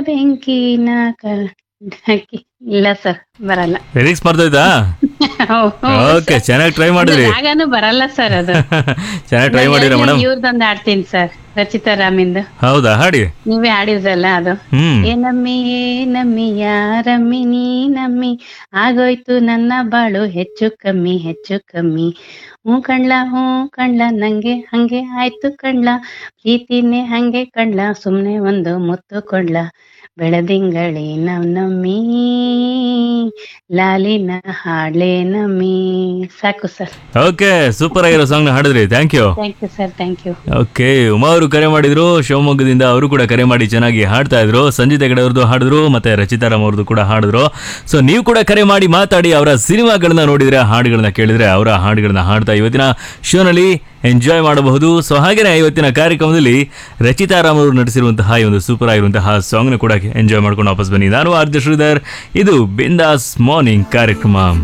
ಬೆಂಕಿನ ಕಡ್ಡಕ್ಕೆ ಇಲ್ಲ ಸರ್ ಬರಲ್ಲ ಲಿರಿಕ್ಸ್ ಮರ್ತೋಯ್ತಾ ಓಕೆ ಚೆನ್ನಾಗಿ ಟ್ರೈ ಮಾಡಿದ್ರಿ ರಾಗನು ಬರಲ್ಲ ಸರ್ ಅದು ಚೆನ್ನಾಗಿ ಟ್ರೈ ಮಾಡಿದ್ರ ಮೇಡಮ್ ಇವ್ರದೊಂದು ಆಡ್ತೀನಿ ಸರ್ ರಚಿತಾ ರಾಮಿಂದು ಹೌದಾ ಹಾಡಿ ನೀವೇ ಆಡಿದ್ರಲ್ಲ ಅದು ಹ್ಮ್ ಏನಮ್ಮಿ ಏನಮ್ಮಿ ಯಾರಮ್ಮಿ ನೀ ನಮ್ಮಿ ಆಗೋಯ್ತು ನನ್ನ ಬಾಳು ಹೆಚ್ಚು ಕಮ್ಮಿ ಹೆಚ್ಚು ಕಮ್ಮಿ ಹ್ಞೂ ಕಣ್ಲ ಹ್ಞೂ ಕಣ್ಲ ನಂಗೆ ಹಂಗೆ ಆಯ್ತು ಕಣ್ಲ ಪ್ರೀತಿನೇ ಹಂಗೆ ಕಣ್ಲ ಸುಮ್ನೆ ಒಂದು ಮುತ್ತು ಕೊಡ್ಲ ಬೆಳದಿಂಗಳಿ ನಮ್ ನಮ್ಮಿ ಲಾಲಿನ ಹಾಡ್ಲೆ ನಮ್ಮಿ ಸಾಕು ಸರ್ ಓಕೆ ಸೂಪರ್ ಆಗಿರೋ ಸಾಂಗ್ ನ ಹಾಡಿದ್ರಿ thank you thank you sir thank you okay Uma ಅವರು ಕರೆ ಮಾಡಿದ್ರು ಶಿವಮೊಗ್ಗದಿಂದ ಅವರು ಕೂಡ ಕರೆ ಮಾಡಿ ಚೆನ್ನಾಗಿ ಹಾಡ್ತಾ ಇದ್ರು ಸಂಜಿತ್ ಹೆಗಡೆ ಅವ್ರದ್ದು ಹಾಡಿದ್ರು ಮತ್ತೆ ರಚಿತಾರಾಮ್ ಅವ್ರದ್ದು ಕೂಡ ಹಾಡಿದ್ರು ಸೊ ನೀವು ಕೂಡ ಕರೆ ಮಾಡಿ ಮಾತಾಡಿ ಅವರ ಸಿನಿಮಾಗಳನ್ನ ನೋಡಿದ್ರೆ ಹಾಡುಗಳನ್ನ ಕೇಳಿದ್ರೆ ಅವರ ಹಾಡುಗಳನ್ನ ಹಾಡ್ತಾ ಇವತ್ತಿನ ಶೋನಲ್ಲಿ ಎಂಜಾಯ್ ಮಾಡಬಹುದು ಸೊ ಹಾಗೇನೆ ಇವತ್ತಿನ ಕಾರ್ಯಕ್ರಮದಲ್ಲಿ ರಚಿತಾರಾಮ್ ಅವರು ನಟಿಸಿರುವಂತಹ ಈ ಒಂದು ಸೂಪರ್ ಆಗಿರುವಂತಹ ಸಾಂಗ್ನ ಕೂಡ ಎಂಜಾಯ್ ಮಾಡ್ಕೊಂಡು ವಾಪಸ್ ಬನ್ನಿ ನಾನು ಆರ್ಜ ಶ್ರೀಧರ್ ಇದು ಬಿಂದಾಸ್ ಮಾರ್ನಿಂಗ್ ಕಾರ್ಯಕ್ರಮ